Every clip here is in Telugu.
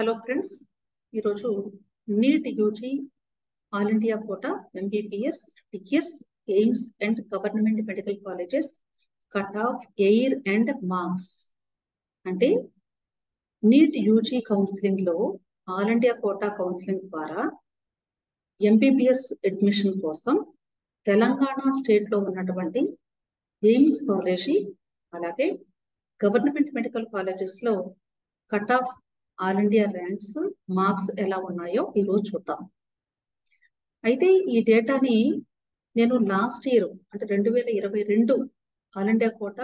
హలో ఫ్రెండ్స్ ఈరోజు NEET UG all India quota MBBS TS AIIMS and government medical colleges cut off AIR and marks అంటే నీట్ యూజీ కౌన్సిలింగ్ లో ఆల్ ఇండియా కోటా కౌన్సిలింగ్ ద్వారా ఎంబీబీఎస్ అడ్మిషన్ కోసం తెలంగాణ స్టేట్ లో ఉన్నటువంటి ఎయిమ్స్ కాలేజీ అలాగే గవర్నమెంట్ మెడికల్ కాలేజెస్ లో cut off all India ranks marks ఎలా ఉన్నాయో ఈరోజు చూద్దాం అయితే ఈ డేటాని నేను లాస్ట్ ఇయర్ అంటే రెండు వేల ఇరవై రెండు all India quota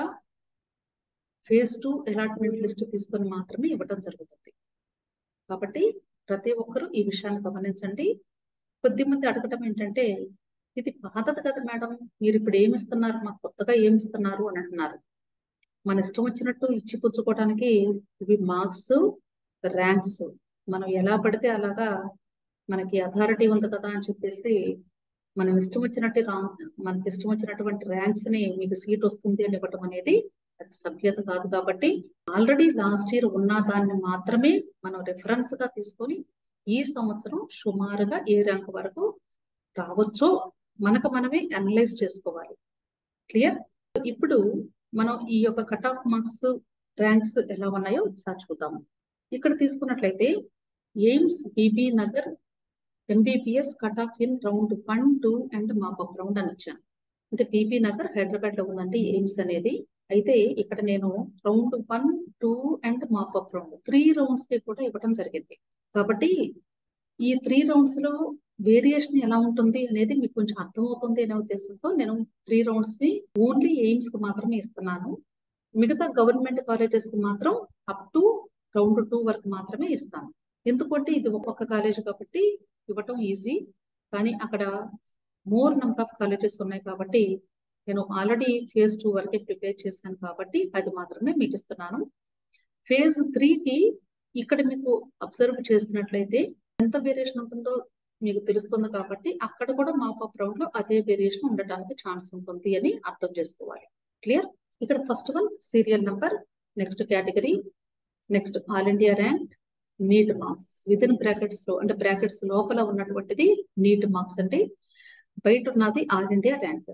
phase two allotment list తీసుకొని మాత్రమే ఇవ్వడం జరుగుతుంది కాబట్టి ప్రతి ఒక్కరూ ఈ విషయాన్ని గమనించండి కొద్దిమంది అడగటం ఏంటంటే ఇది పాతది కదా మేడం మీరు ఇప్పుడు ఏమి ఇస్తున్నారు మాకు కొత్తగా ఏమి ఇస్తున్నారు అని అంటున్నారు మన ఇష్టం వచ్చినట్టు ఇచ్చి పుచ్చుకోవడానికి ఇవి మార్క్స్ ర్యాంక్స్ మనం ఎలా పడితే అలాగా మనకి అథారిటీ ఉంది కదా అని చెప్పేసి మనం ఇష్టం వచ్చినట్టు రా మనకి ఇష్టం వచ్చినటువంటి ర్యాంక్స్ ని మీకు సీట్ వస్తుంది అని ఇవ్వటం అనేది అది సభ్యత కాదు కాబట్టి ఆల్రెడీ లాస్ట్ ఇయర్ ఉన్న దాన్ని మాత్రమే మనం రిఫరెన్స్ గా తీసుకొని ఈ సంవత్సరం సుమారుగా ఏ ర్యాంక్ వరకు రావచ్చో మనకు మనమే అనలైజ్ చేసుకోవాలి క్లియర్ ఇప్పుడు మనం ఈ యొక్క కట్ ఆఫ్ మార్క్స్ ర్యాంక్స్ ఎలా ఉన్నాయో ఒకసారి చూద్దాము ఇక్కడ తీసుకున్నట్లయితే AIIMS Bibinagar MBBS cut off in round one two and mop up round అని ఇచ్చాను అంటే బీబీ నగర్ హైదరాబాద్ లో ఉందండి ఎయిమ్స్ అనేది అయితే ఇక్కడ నేను round one two and mop up round three rounds కి కూడా ఇవ్వడం జరిగింది కాబట్టి ఈ త్రీ రౌండ్స్ లో వేరియేషన్ ఎలా ఉంటుంది అనేది మీకు కొంచెం అర్థమవుతుంది అనే ఉద్దేశంతో నేను త్రీ రౌండ్స్ ని ఓన్లీ ఎయిమ్స్ కి మాత్రమే ఇస్తున్నాను మిగతా గవర్నమెంట్ కాలేజెస్ కి మాత్రం అప్ టు రౌండ్ టూ వరకు మాత్రమే ఇస్తాను ఎందుకంటే ఇది ఒక్కొక్క కాలేజ్ కాబట్టి ఇవ్వటం ఈజీ కానీ అక్కడ మోర్ నెంబర్ ఆఫ్ కాలేజెస్ ఉన్నాయి కాబట్టి నేను ఆల్రెడీ ఫేజ్ టూ వరకే ప్రిపేర్ చేశాను కాబట్టి అది మాత్రమే మీకు ఇస్తున్నాను ఫేజ్ త్రీకి ఇక్కడ మీకు అబ్జర్వ్ చేసినట్లయితే ఎంత వేరియేషన్ ఉంటుందో మీకు తెలుస్తుంది కాబట్టి అక్కడ కూడా మాపప్ రౌండ్ లో అదే వేరియేషన్ ఉండటానికి ఛాన్స్ ఉంటుంది అని అర్థం చేసుకోవాలి క్లియర్ ఇక్కడ first one serial number next category next all India rank NEET marks with in brackets లో అంటే బ్రాకెట్స్ లోపల ఉన్నటువంటిది నీట్ మార్క్స్ అంటే బయట ఉన్నది all India rank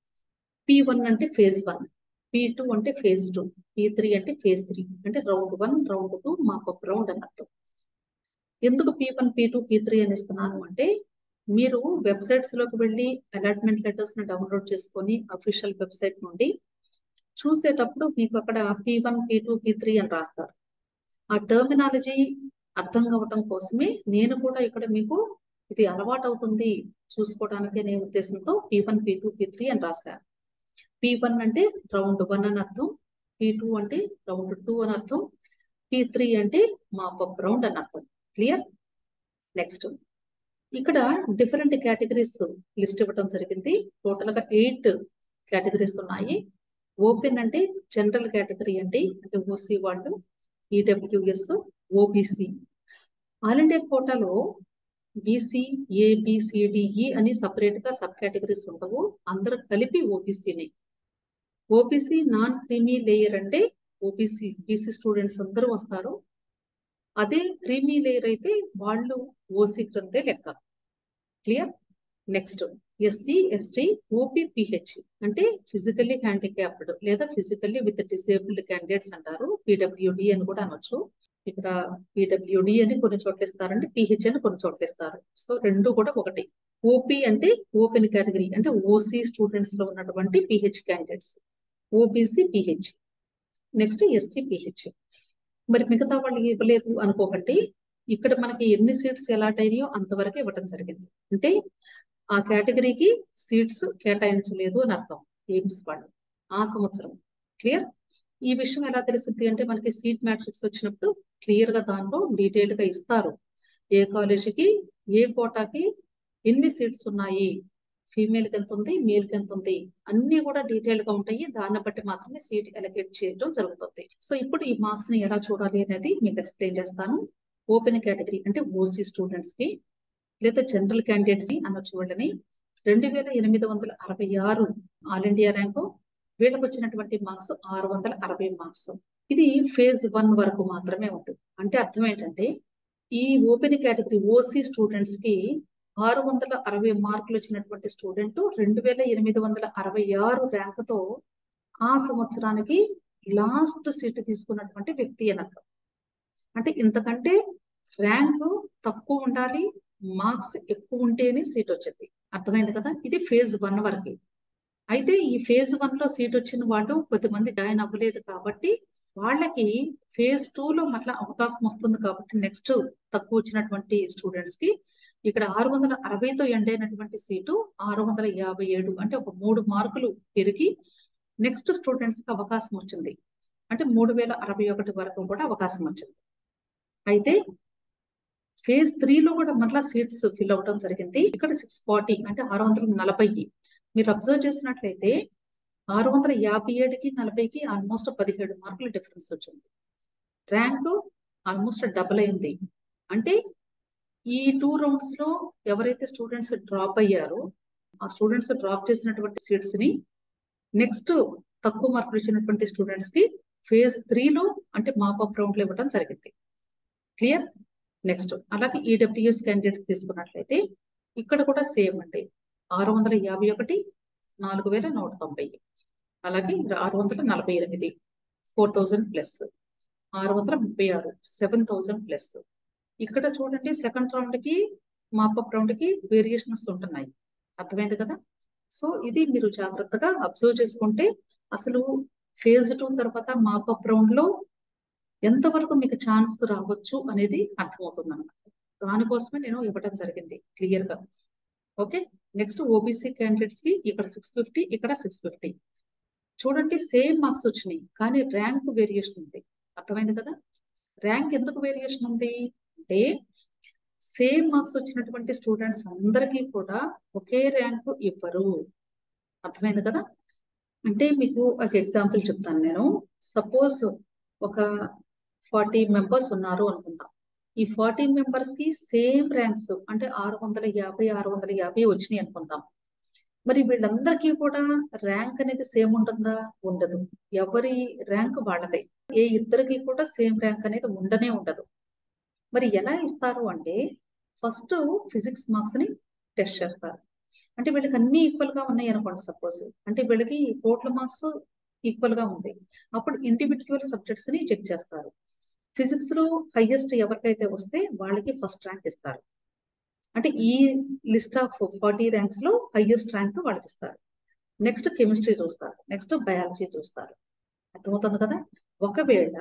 P one అంటే ఫేజ్ వన్ పి టూ అంటే ఫేజ్ టూ పి త్రీ అంటే ఫేజ్ త్రీ అంటే round one round two mop up round అని అర్థం ఎందుకు P one P two P three అని ఇస్తున్నాను అంటే మీరు వెబ్సైట్స్ లోకి వెళ్ళి అలాట్మెంట్ లెటర్స్ ని డౌన్లోడ్ చేసుకొని అఫీషియల్ వెబ్సైట్ నుండి చూసేటప్పుడు మీకు అక్కడ P one P two P three అని రాస్తారు ఆ టర్మినాలజీ అర్థం కావటం కోసమే నేను కూడా ఇక్కడ మీకు ఇది అలవాటు అవుతుంది చూసుకోవడానికి అనే ఉద్దేశంతో P one P two P three అని రాశాను పీ వన్ అంటే రౌండ్ వన్ అని అర్థం పీ టూ అంటే రౌండ్ టూ అని అర్థం పీ త్రీ అంటే మాపప్ రౌండ్ అని అర్థం క్లియర్ నెక్స్ట్ ఇక్కడ డిఫరెంట్ కేటగిరీస్ లిస్ట్ ఇవ్వడం జరిగింది టోటల్ గా ఎయిట్ కేటగిరీస్ ఉన్నాయి ఓపెన్ అంటే జనరల్ కేటగిరీ అండి అంటే ఓసీ వాళ్ళు ఈడబ్ల్యూఎస్ ఓబీసీ ఆల్ ఇండియా కోటాలో బీసీ ఏబిసిడిఈ అని సపరేట్ గా సబ్ కేటగిరీస్ ఉండవు అందరూ కలిపి ఓబీసీని ఓబీసీ నాన్ క్రీమీ లేయర్ అంటే ఓబీసీ బీసీ స్టూడెంట్స్ అందరూ వస్తారు అదే క్రీమీ లేయర్ అయితే వాళ్ళు ఓసీ క్రిందే లెక్క clear next SC ST OPPH అంటే ఫిజికల్లీ హ్యాండిక్యాప్డ్ లేదా ఫిజికల్లీ విత్ డిసేబుల్డ్ క్యాండిడేట్స్ అంటారు పీడబ్ల్యూడి అని కూడా అనొచ్చు ఇక్కడ పీడబ్ల్యూడి అని కొన్ని చోట్ల ఇస్తారంటే పిహెచ్ అని కొన్ని చోట్ల ఇస్తారు సో రెండు కూడా ఒకటి ఓపీ అంటే ఓపెన్ కేటగిరీ అంటే ఓసీ స్టూడెంట్స్ లో ఉన్నటువంటి PH candidates OBC PH next SC PH మరి మిగతా వాళ్ళు ఇవ్వలేదు అనుకోకండి ఇక్కడ మనకి ఎన్ని సీట్స్ అలాట్ అయినాయో అంతవరకు ఇవ్వటం జరిగింది అంటే ఆ కేటగిరీకి సీట్స్ కేటాయించలేదు అని అర్థం ఎయిమ్స్ వాళ్ళు ఆ సంవత్సరం క్లియర్ ఈ విషయం ఎలా తెలిసింది అంటే మనకి సీట్ మ్యాట్రిక్స్ వచ్చినప్పుడు క్లియర్ గా దానిలో డీటెయిల్ గా ఇస్తారు ఏ కాలేజీకి ఏ కోటాకి ఎన్ని సీట్స్ ఉన్నాయి ఫీమేల్ కి ఎంత ఉంది మేల్ కి ఎంత ఉంది అన్ని కూడా డీటెయిల్ గా ఉంటాయి దాన్ని బట్టి మాత్రమే సీట్ అలొకేట్ చేయడం జరుగుతుంది సో ఇప్పుడు ఈ మార్క్స్ ని ఎలా చూడాలి అనేది మీకు ఎక్స్ప్లెయిన్ చేస్తాను ఓపెన్ కేటగిరీ అంటే ఓసీ స్టూడెంట్స్ కి లేదా జనరల్ క్యాండిడేట్స్ ని అనొచ్చు వాళ్ళని రెండు వేల ఎనిమిది వందల అరవై ఆరు ఆల్ ఇండియా ర్యాంకు వీళ్ళకి వచ్చినటువంటి మార్క్స్ ఆరు వందల అరవై మార్క్స్ ఇది ఫేజ్ వన్ వరకు మాత్రమే ఉంది అంటే అర్థం ఏంటంటే ఈ ఓపెన్ కేటగిరీ ఓసీ స్టూడెంట్స్ కి ఆరు వందల అరవై మార్కులు వచ్చినటువంటి స్టూడెంట్ రెండు వేల ఎనిమిది వందల అరవై ఆరు ర్యాంకుతో ఆ సంవత్సరానికి లాస్ట్ సీట్ తీసుకున్నటువంటి వ్యక్తి అన్నట్టు అంటే ఇంతకంటే ర్యాంకు తక్కువ ఉండాలి మార్క్స్ ఎక్కువ ఉంటేనే సీట్ వచ్చింది అర్థమైంది కదా ఇది ఫేజ్ వన్ వరకు అయితే ఈ ఫేజ్ వన్ లో సీట్ వచ్చిన వాళ్ళు కొద్దిమంది జాయిన్ అవ్వలేదు కాబట్టి వాళ్ళకి ఫేజ్ టూ లో మళ్ళీ అవకాశం వస్తుంది కాబట్టి నెక్స్ట్ తక్కువ వచ్చినటువంటి స్టూడెంట్స్ కి ఇక్కడ ఆరు వందల అరవైతో ఎండ్ అయినటువంటి సీటు ఆరు వందల యాభై ఏడు అంటే ఒక మూడు మార్కులు పెరిగి నెక్స్ట్ స్టూడెంట్స్ కి అవకాశం వచ్చింది అంటే మూడు వేల అరవై ఒకటి వరకు కూడా అవకాశం వచ్చింది అయితే ఫేజ్ త్రీలో కూడా మళ్ళీ సీట్స్ ఫిల్ అవడం జరిగింది ఇక్కడ సిక్స్ ఫార్టీ అంటే ఆరు వందల నలభై మీరు అబ్జర్వ్ చేసినట్లయితే ఆరు వందల యాభై ఏడుకి నలభైకి ఆల్మోస్ట్ పదిహేడు మార్కుల డిఫరెన్స్ వచ్చింది ర్యాంకు ఆల్మోస్ట్ డబుల్ అయింది అంటే ఈ టూ రౌండ్స్ లో ఎవరైతే స్టూడెంట్స్ డ్రాప్ అయ్యారో ఆ స్టూడెంట్స్ డ్రాప్ చేసినటువంటి సీట్స్ ని నెక్స్ట్ తక్కువ మార్కులు ఇచ్చినటువంటి స్టూడెంట్స్ కి ఫేజ్ త్రీలో అంటే మాపప్ రౌండ్ లో ఇవ్వడం జరిగింది క్లియర్ నెక్స్ట్ అలాగే ఈడబ్ల్యూఎస్ క్యాండిడేట్స్ తీసుకున్నట్లయితే ఇక్కడ కూడా సేమ్ అండి ఆరు వందల యాభై ఒకటి నాలుగు వేల నూట తొంభై అలాగే ఆరు వందల నలభై ఎనిమిది ఫోర్ థౌజండ్ ప్లస్ ఆరు వందల ముప్పై ఆరు సెవెన్ థౌజండ్ ప్లస్ ఇక్కడ చూడండి సెకండ్ రౌండ్ కి మాపప్ రౌండ్ కి వేరియేషన్స్ ఉంటున్నాయి అర్థమైంది కదా సో ఇది మీరు జాగ్రత్తగా అబ్జర్వ్ చేసుకుంటే అసలు ఫేజ్ టూ తర్వాత మాపప్ రౌండ్ లో ఎంతవరకు మీకు ఛాన్స్ రావచ్చు అనేది అర్థమవుతుంది అన్నమాట దానికోసమే నేను ఇవ్వడం జరిగింది క్లియర్ గా ఓకే నెక్స్ట్ ఓబీసీ క్యాండిడేట్స్ కి ఇక్కడ సిక్స్ ఫిఫ్టీ ఇక్కడ సిక్స్ ఫిఫ్టీ చూడండి సేమ్ మార్క్స్ వచ్చినాయి కానీ ర్యాంక్ వేరియేషన్ ఉంది అర్థమైంది కదా ర్యాంక్ ఎందుకు వేరియేషన్ ఉంది అంటే సేమ్ మార్క్స్ వచ్చినటువంటి స్టూడెంట్స్ అందరికీ కూడా ఒకే ర్యాంకు ఇవ్వరు అర్థమైంది కదా అంటే మీకు ఒక ఎగ్జాంపుల్ చెప్తాను నేను సపోజ్ ఒక ఫార్టీ మెంబర్స్ ఉన్నారు అనుకుందాం ఈ ఫార్టీ మెంబర్స్ కి సేమ్ ర్యాంక్స్ అంటే ఆరు వందల యాభై ఆరు వందల యాభై వచ్చినాయి అనుకుందాం మరి వీళ్ళందరికీ కూడా ర్యాంక్ అనేది సేమ్ ఉంటుందా ఉండదు ఎవరి ర్యాంక్ వాళ్ళదే ఏ ఇద్దరికి కూడా సేమ్ ర్యాంక్ అనేది ఉండనే ఉండదు మరి ఎలా ఇస్తారు అంటే ఫస్ట్ ఫిజిక్స్ మార్క్స్ ని టెస్ట్ చేస్తారు అంటే వీళ్ళకి అన్ని ఈక్వల్ గా ఉన్నాయి అనుకోండి సపోజ్ అంటే వీళ్ళకి టోటల్ మార్క్స్ ఈక్వల్ గా ఉంది అప్పుడు ఇండివిజువల్ సబ్జెక్ట్స్ ని చెక్ చేస్తారు ఫిజిక్స్ లో హైయెస్ట్ ఎవరికైతే వస్తే వాళ్ళకి ఫస్ట్ ర్యాంక్ ఇస్తారు అంటే ఈ లిస్ట్ ఆఫ్ ఫార్టీ ర్యాంక్స్ లో హైయెస్ట్ ర్యాంక్ వాళ్ళకి ఇస్తారు నెక్స్ట్ కెమిస్ట్రీ చూస్తారు నెక్స్ట్ బయాలజీ చూస్తారు అర్థమవుతుంది కదా ఒకవేళ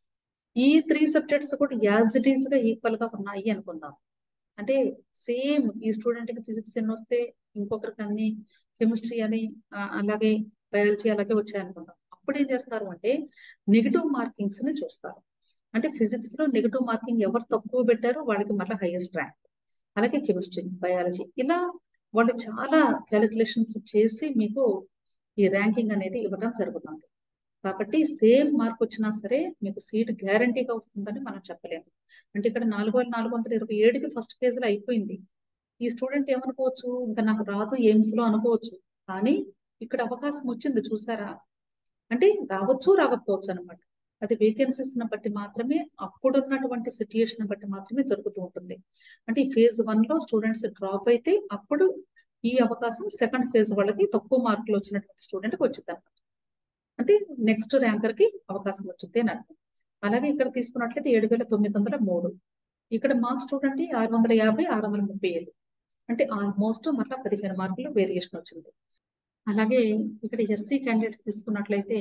ఈ త్రీ సబ్జెక్ట్స్ కూడా యాజ్ ఇట్ ఈస్ గా ఈక్వల్ గా ఉన్నాయి అనుకుందాం అంటే సేమ్ ఈ స్టూడెంట్ కి ఫిజిక్స్ ఎన్ని వస్తే ఇంకొకరికి అన్ని కెమిస్ట్రీ అని అలాగే బయాలజీ అలాగే వచ్చాయి అనుకుందాం అప్పుడు ఏం చేస్తారు అంటే నెగిటివ్ మార్కింగ్స్ ని చూస్తారు అంటే ఫిజిక్స్ లో నెగిటివ్ మార్కింగ్ ఎవరు తక్కువ పెట్టారో వాళ్ళకి మళ్ళీ హైయెస్ట్ ర్యాంక్ అలాగే కెమిస్ట్రీ బయాలజీ ఇలా వాళ్ళు చాలా క్యాలిక్యులేషన్స్ చేసి మీకు ఈ ర్యాంకింగ్ అనేది ఇవ్వడం జరుగుతుంది కాబట్టి సేమ్ మార్క్ వచ్చినా సరే మీకు సీట్ గ్యారంటీగా వస్తుందని మనం చెప్పలేము అంటే ఇక్కడ నాలుగు వేల నాలుగు వందల ఇరవై ఏడుకి ఫస్ట్ ఫేజ్ లో అయిపోయింది ఈ స్టూడెంట్ ఏమనుకోవచ్చు ఇంకా నాకు రాదు ఎయిమ్స్ లో అనుకోవచ్చు కానీ ఇక్కడ అవకాశం వచ్చింది చూసారా అంటే రావచ్చు రాకపోవచ్చు అనమాట అది వేకెన్సీస్ బట్టి మాత్రమే అప్పుడున్నటువంటి సిచ్యుయేషన్ బట్టి మాత్రమే జరుగుతూ ఉంటుంది అంటే ఈ ఫేజ్ వన్ లో స్టూడెంట్స్ డ్రాప్ అయితే అప్పుడు ఈ అవకాశం సెకండ్ ఫేజ్ వాళ్ళకి తక్కువ మార్కులు వచ్చినటువంటి స్టూడెంట్కి వచ్చింది అనమాట అంటే నెక్స్ట్ ర్యాంకర్ కి అవకాశం వచ్చింది అని అర్థం అలాగే ఇక్కడ తీసుకున్నట్లయితే ఏడు వేల తొమ్మిది వందల మూడు ఇక్కడ మార్క్స్ స్టూడెంట్ ఆరు వందల యాభై ఆరు వందల ముప్పై ఏడు అంటే ఆల్మోస్ట్ మళ్ళీ పదిహేను మార్కులు వేరియేషన్ వచ్చింది అలాగే ఇక్కడ ఎస్సీ క్యాండిడేట్స్ తీసుకున్నట్లయితే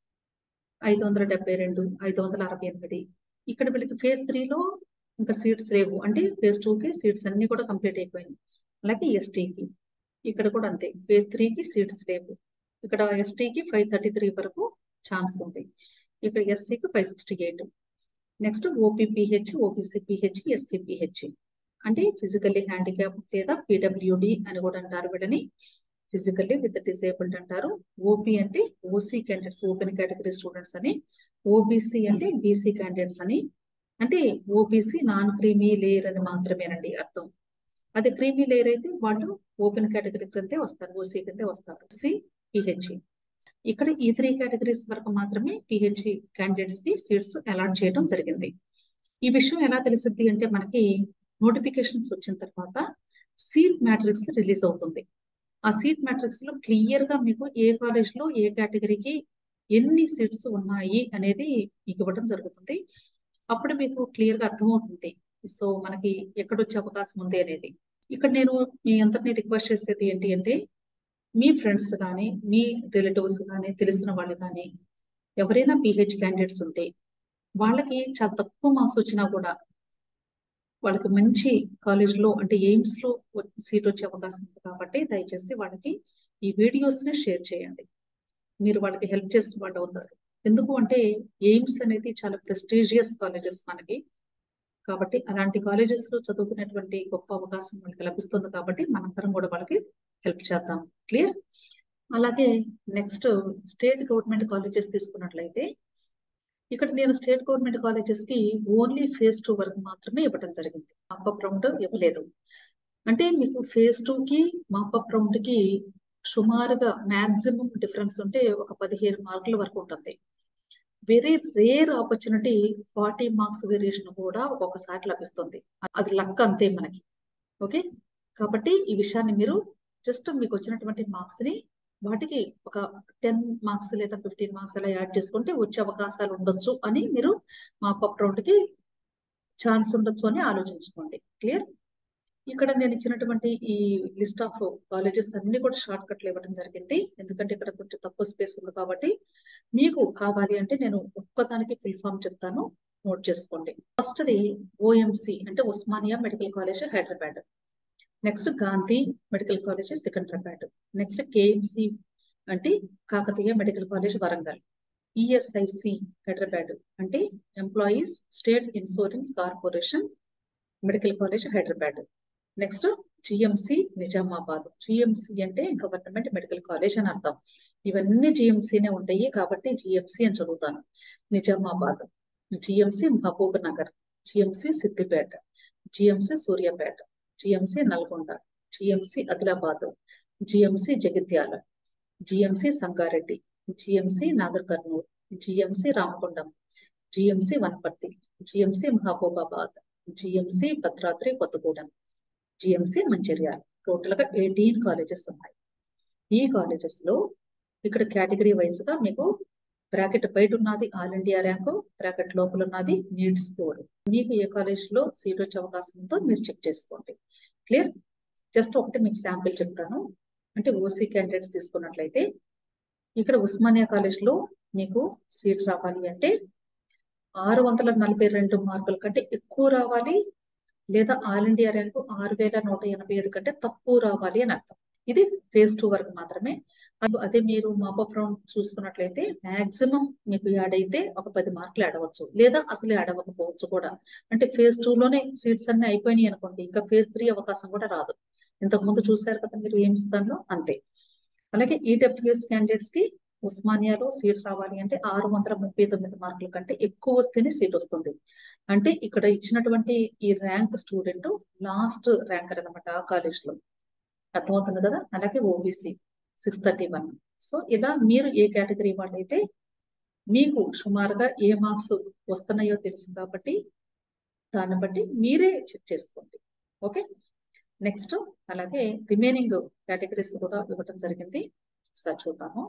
ఐదు వందల డెబ్బై రెండు ఐదు వందల అరవై ఎనిమిది ఇక్కడ వీళ్ళకి ఫేజ్ త్రీలో ఇంకా సీట్స్ లేవు అంటే ఫేజ్ టూకి సీట్స్ అన్ని కూడా కంప్లీట్ అయిపోయినాయి అలాగే ఎస్టీకి ఇక్కడ కూడా అంతే ఫేజ్ త్రీకి సీట్స్ లేవు ఇక్కడ ఎస్టీకి ఫైవ్ థర్టీ త్రీ వరకు ఛాన్స్ ఉంది ఇక్కడ ఎస్సీకి five sixty eight next OPPH OPCPH SCPH అంటే ఫిజికల్లీ హ్యాండిక్యాప్ లేదా పీడబ్ల్యూడి అని కూడా అంటారు వీళ్ళని ఫిజికల్లీ విత్ డిసేబుల్డ్ అంటారు ఓపీ అంటే OC candidates open category students అని ఓబీసీ అంటే బీసీ క్యాండిడేట్స్ అని అంటే ఓబీసీ నాన్ క్రీమీ లేయర్ అని మాత్రమేనండి అర్థం అది క్రీమీ లేయర్ అయితే వాళ్ళు ఓపెన్ కేటగిరీ క్రిందే వస్తారు ఓసీ కిందే వస్తారు సి పిహెచ్ఈ ఇక్కడ ఈ త్రీ కేటగిరీస్ వరకు మాత్రమే పిహెచ్ఈ క్యాండిడేట్స్ కి సీట్స్ అలాట్ చేయడం జరిగింది ఈ విషయం ఎలా తెలిసిద్ది అంటే మనకి నోటిఫికేషన్స్ వచ్చిన తర్వాత సీట్ మ్యాట్రిక్స్ రిలీజ్ అవుతుంది ఆ సీట్ మ్యాట్రిక్స్ లో క్లియర్ గా మీకు ఏ కాలేజ్ లో ఏ కేటగిరీకి ఎన్ని సీట్స్ ఉన్నాయి అనేది మీకు ఇవ్వడం జరుగుతుంది అప్పుడు మీకు క్లియర్ గా అర్థమవుతుంది సో మనకి ఎక్కడొచ్చే అవకాశం ఉంది అనేది ఇక్కడ నేను మీ అందరినీ రిక్వెస్ట్ చేసేది ఏంటి అంటే మీ ఫ్రెండ్స్ కానీ మీ రిలేటివ్స్ కానీ తెలిసిన వాళ్ళు కానీ ఎవరైనా పిహెచ్ క్యాండిడేట్స్ ఉంటే వాళ్ళకి చాలా తక్కువ మార్క్స్ వచ్చినా కూడా వాళ్ళకి మంచి కాలేజ్ లో అంటే ఎయిమ్స్ లో సీట్ వచ్చే అవకాశం ఉంది కాబట్టి దయచేసి వాళ్ళకి ఈ వీడియోస్ ని షేర్ చేయండి మీరు వాళ్ళకి హెల్ప్ చేసిన వాళ్ళు అవుతారు ఎందుకు అంటే ఎయిమ్స్ అనేది చాలా ప్రెస్టీజియస్ కాలేజెస్ మనకి కాబట్టి అలాంటి కాలేజెస్ లో చదువుకునేటువంటి గొప్ప అవకాశం వాళ్ళకి లభిస్తుంది కాబట్టి మనందరం కూడా వాళ్ళకి హెల్ప్ చేద్దాం క్లియర్ అలాగే నెక్స్ట్ స్టేట్ గవర్నమెంట్ కాలేజెస్ తీసుకున్నట్లయితే ఇక్కడ నేను స్టేట్ గవర్నమెంట్ కాలేజెస్ కి ఓన్లీ ఫేజ్ టూ వరకు మాత్రమే ఇవ్వడం జరిగింది మాపప్ రౌండ్ ఇవ్వలేదు అంటే మీకు ఫేజ్ టూ కి మాపప్ రౌండ్ కి సుమారుగా మాక్సిమం డిఫరెన్స్ ఉంటే ఒక పదిహేను మార్కుల వరకు ఉంటుంది very rare opportunity forty marks variation కూడా ఒక్కొక్కసారి లభిస్తుంది అది లక్ అంతే మనకి ఓకే కాబట్టి ఈ విషయాన్ని మీరు జస్ట్ మీకు వచ్చినటువంటి మార్క్స్ ని వాటికి ఒక టెన్ మార్క్స్ లేదా ఫిఫ్టీన్ మార్క్స్ అలా యాడ్ చేసుకుంటే వచ్చే అవకాశాలు ఉండొచ్చు అని మీరు మా పప్ రౌండ్ కి ఛాన్స్ ఉండొచ్చు అని ఆలోచించుకోండి క్లియర్ ఇక్కడ నేను ఇచ్చినటువంటి ఈ లిస్ట్ ఆఫ్ కాలేజెస్ అన్ని కూడా షార్ట్ కట్లు ఇవ్వడం జరిగింది ఎందుకంటే ఇక్కడ కొంచెం తక్కువ స్పేస్ ఉంది కాబట్టి మీకు కావాలి అంటే నేను ఒక్కదానికి ఫుల్ ఫామ్ చెప్తాను నోట్ చేసుకోండి ఫస్ట్ది ఓఎంసి అంటే Osmania medical college Hyderabad next Gandhi medical college Secunderabad next KMC అంటే Kakatiya medical college Warangal ESIC Hyderabad అంటే employees state insurance corporation medical college Hyderabad next GMC Nizamabad GMC అంటే గవర్నమెంట్ మెడికల్ కాలేజ్ అని అర్థం ఇవన్నీ జిఎంసీనే ఉంటాయి కాబట్టి జిఎంసి అని చదువుతాను Nizamabad GMC Mahabubnagar GMC Siddipet GMC Suryapet GMC Nalgonda GMC Adilabad GMC Jagtial GMC Sangareddy GMC Nagarkurnool GMC Ramagundam GMC Wanaparthy GMC Mahabubabad GMC Bhadradri Kothagudem GMC Mancherial total గా ఎయిటీన్ కాలేజెస్ ఉన్నాయి ఈ కాలేజెస్ లో ఇక్కడ కేటగిరీ వైజ్ గా మీకు బ్రాకెట్ బయట ఉన్నది ఆల్ ఇండియా ర్యాంకు బ్రాకెట్ లోపల ఉన్నది నీడ్ స్కోర్ మీకు ఏ కాలేజ్ లో సీట్ వచ్చే అవకాశం ఉందో మీరు చెక్ చేసుకోండి క్లియర్ జస్ట్ ఒకటి మీకు శాంపిల్ చెప్తాను అంటే ఓసీ క్యాండిడేట్స్ తీసుకున్నట్లయితే ఇక్కడ ఉస్మానియా కాలేజ్ లో మీకు సీట్ రావాలి అంటే ఆరు వందల నలభై రెండు మార్కుల కంటే ఎక్కువ రావాలి లేదా ఆల్ ఇండియా ర్యాంకు ఆరు వేల నూట ఎనభై ఏడు కంటే తక్కువ రావాలి అని అర్థం ఇది ఫేజ్ టూ వరకు మాత్రమే అదే మీరు మాపప్ రౌండ్ చూసుకున్నట్లయితే మాక్సిమం మీకు యాడ్ అయితే ఒక పది మార్కులు యాడ్ అవ్వచ్చు లేదా అసలు యాడ్ అవ్వకపోవచ్చు కూడా అంటే ఫేజ్ టూ లోనే సీట్స్ అన్ని అయిపోయినాయి అనుకోండి ఇంకా ఫేజ్ త్రీ అవకాశం కూడా రాదు ఇంతకు ముందు చూసారు కదా మీరు ఏం దానిలో అంతే అలాగే ఈడబ్ల్యూఎస్ క్యాండిడేట్స్ కి ఉస్మానియాలో సీట్ రావాలి అంటే ఆరు వందల ముప్పై తొమ్మిది మార్కుల కంటే ఎక్కువ వస్తేనే సీట్ వస్తుంది అంటే ఇక్కడ ఇచ్చినటువంటి ఈ ర్యాంక్ స్టూడెంట్ లాస్ట్ ర్యాంకర్ అనమాట ఆ కాలేజ్ లో అర్థమవుతుంది కదా అలాగే OBC six thirty one so ఇలా మీరు ఏ కేటగిరీ వాళ్ళైతే మీకు సుమారుగా ఏ మార్క్స్ వస్తున్నాయో తెలుసు కాబట్టి దాన్ని బట్టి మీరే చెక్ చేసుకోండి ఓకే నెక్స్ట్ అలాగే రిమైనింగ్ కేటగిరీస్ కూడా ఇవ్వటం జరిగింది ఒకసారి చూద్దాము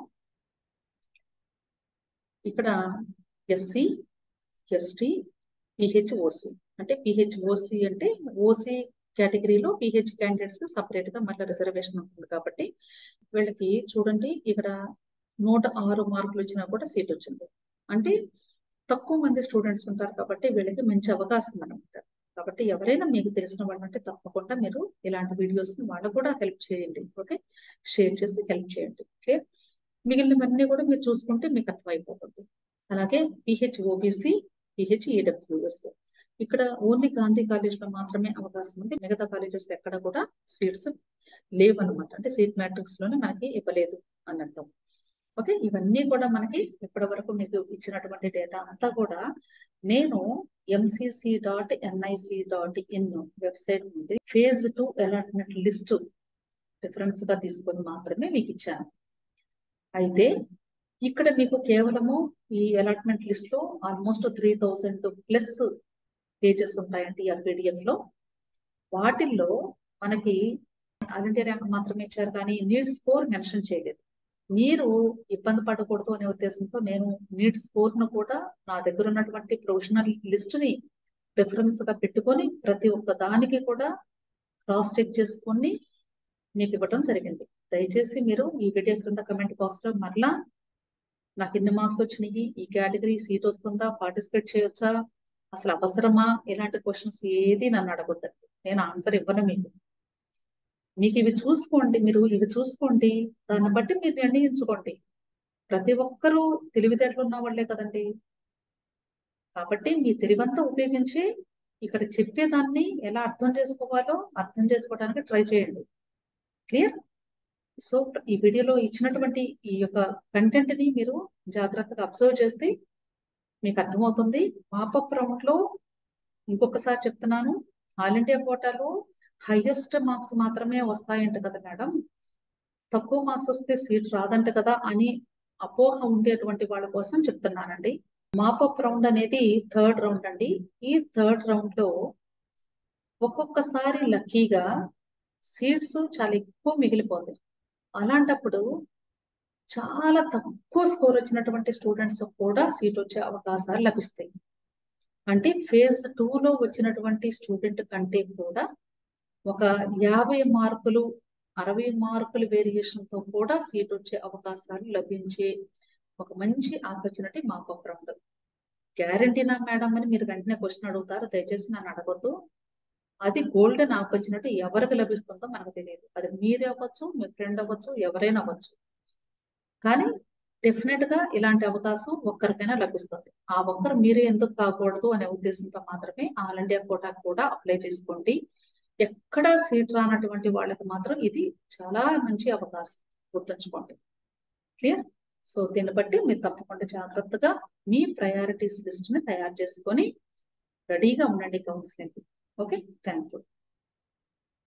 ఇక్కడ ఎస్సీ ఎస్టీ పిహెచ్ఓసి అంటే పిహెచ్ఓసి అంటే ఓసీ కేటగిరీలో పిహెచ్ క్యాండిడేట్స్ కి సపరేట్ గా మళ్ళీ రిజర్వేషన్ ఉంటుంది కాబట్టి వీళ్ళకి చూడండి ఇక్కడ నూట ఆరు మార్కులు వచ్చినా కూడా సీట్ వచ్చింది అంటే తక్కువ మంది స్టూడెంట్స్ ఉంటారు కాబట్టి వీళ్ళకి మంచి అవకాశం అనమాట కాబట్టి ఎవరైనా మీకు తెలిసిన వాళ్ళు అంటే తప్పకుండా మీరు ఇలాంటి వీడియోస్ ని వాళ్ళకు కూడా హెల్ప్ చేయండి ఓకే షేర్ చేసి హెల్ప్ చేయండి ఓకే మిగిలినవన్నీ కూడా మీరు చూసుకుంటే మీకు అర్థమైపోతుంది అలాగే పిహెచ్ ఓబీసీ పిహెచ్ ఈడబ్ల్యూఎస్ ఇక్కడ ఓన్లీ గాంధీ కాలేజ్ లో మాత్రమే అవకాశం ఉంది మిగతా కాలేజెస్ ఎక్కడ కూడా సీట్స్ లేవన్నమాట అంటే సీట్ మ్యాట్రిక్స్ లోనే మనకి ఇవ్వలేదు అని అర్థం ఓకే ఇవన్నీ కూడా మనకి ఇప్పటి వరకు మీకు ఇచ్చినటువంటి డేటా అంతా కూడా నేను MCC dot NIC dot in website నుండి phase two allotment list difference గా తీసుకొని మాత్రమే మీకు ఇచ్చాను అయితే ఇక్కడ మీకు కేవలము ఈ అలాట్మెంట్ లిస్ట్ లో almost three thousand plus pages ఉంటాయండి ఆ పీడిఎఫ్ లో వాటిల్లో మనకి ఆల్ ఇండియా ర్యాంక్ మాత్రమే ఇచ్చారు కానీ నీట్ స్కోర్ మెన్షన్ చేయలేదు మీరు ఇబ్బంది పడకూడదు అనే ఉద్దేశంతో నేను నీట్ స్కోర్ ను కూడా నా దగ్గర ఉన్నటువంటి ప్రొఫెషనల్ లిస్ట్ ని రిఫరెన్స్ గా పెట్టుకొని ప్రతి ఒక్క దానికి కూడా క్రాస్ చెక్ చేసుకొని మీకు ఇవ్వడం జరిగింది దయచేసి మీరు ఈ వీడియో క్రింద కమెంట్ బాక్స్ లో మరలా నాకు ఎన్ని మార్క్స్ వచ్చినాయి ఈ కేటగిరీ సీట్ వస్తుందా పార్టిసిపేట్ చేయొచ్చా అసలు అవసరమా ఇలాంటి క్వశ్చన్స్ ఏది నన్ను అడగొద్దండి నేను ఆన్సర్ ఇవ్వను మీకు మీకు ఇవి చూసుకోండి మీరు ఇవి చూసుకోండి దాన్ని బట్టి మీరు నిర్ణయించుకోండి ప్రతి ఒక్కరూ తెలివితేటలు ఉన్న వాళ్ళే కదండి కాబట్టి మీ తెలివంతా ఉపయోగించి ఇక్కడ చెప్పేదాన్ని ఎలా అర్థం చేసుకోవాలో అర్థం చేసుకోవడానికి ట్రై చేయండి క్లియర్ సో ఈ వీడియోలో ఇచ్చినటువంటి ఈ యొక్క కంటెంట్ ని మీరు జాగ్రత్తగా అబ్జర్వ్ చేస్తే మీకు అర్థమవుతుంది మాపప్ రౌండ్ లో ఇంకొకసారి చెప్తున్నాను ఆల్ ఇండియా కోటాలో హైయెస్ట్ మార్క్స్ మాత్రమే వస్తాయంట కదా మేడం తక్కువ మార్క్స్ వస్తే సీట్ రాదంట కదా అని అపోహ ఉండేటువంటి వాళ్ళ కోసం చెప్తున్నానండి మాపప్ రౌండ్ అనేది థర్డ్ రౌండ్ అండి ఈ థర్డ్ రౌండ్ లో ఒక్కొక్కసారి లక్కీగా సీట్స్ చాలా ఎక్కువ మిగిలిపోతాయి అలాంటప్పుడు చాలా తక్కువ స్కోర్ వచ్చినటువంటి స్టూడెంట్స్ కూడా సీట్ వచ్చే అవకాశాలు లభిస్తాయి అంటే ఫేజ్ టూ లో వచ్చినటువంటి స్టూడెంట్ కంటే కూడా ఒక యాభై మార్కులు అరవై మార్కుల వేరియేషన్ తో కూడా సీట్ వచ్చే అవకాశాలు లభించే ఒక మంచి ఆపర్చునిటీ మాకు రౌండ్ గ్యారంటీనా మేడం అని మీరు వెంటనే క్వశ్చన్ అడుగుతారు దయచేసి నన్ను అడగొద్దు అది గోల్డెన్ ఆపర్చునిటీ ఎవరికి లభిస్తుందో మనకు తెలియదు అది మీరే అవ్వచ్చు మీ ఫ్రెండ్ అవ్వచ్చు ఎవరైనా అవ్వచ్చు కానీ డెఫినెట్ గా ఇలాంటి అవకాశం ఒక్కరికైనా లభిస్తుంది ఆ ఒక్కరు మీరే ఎందుకు కాకూడదు అనే ఉద్దేశంతో మాత్రమే ఆల్ ఇండియా కోటా కూడా అప్లై చేసుకోండి ఎక్కడ సీట్ రానటువంటి వాళ్ళకి మాత్రం ఇది చాలా మంచి అవకాశం గుర్తుంచుకోండి క్లియర్ సో దీన్ని బట్టి మీరు తప్పకుండా జాగ్రత్తగా మీ ప్రయారిటీస్ లిస్ట్ ని తయారు చేసుకొని రెడీగా ఉండండి కౌన్సిలింగ్ ఓకే థ్యాంక్ యూ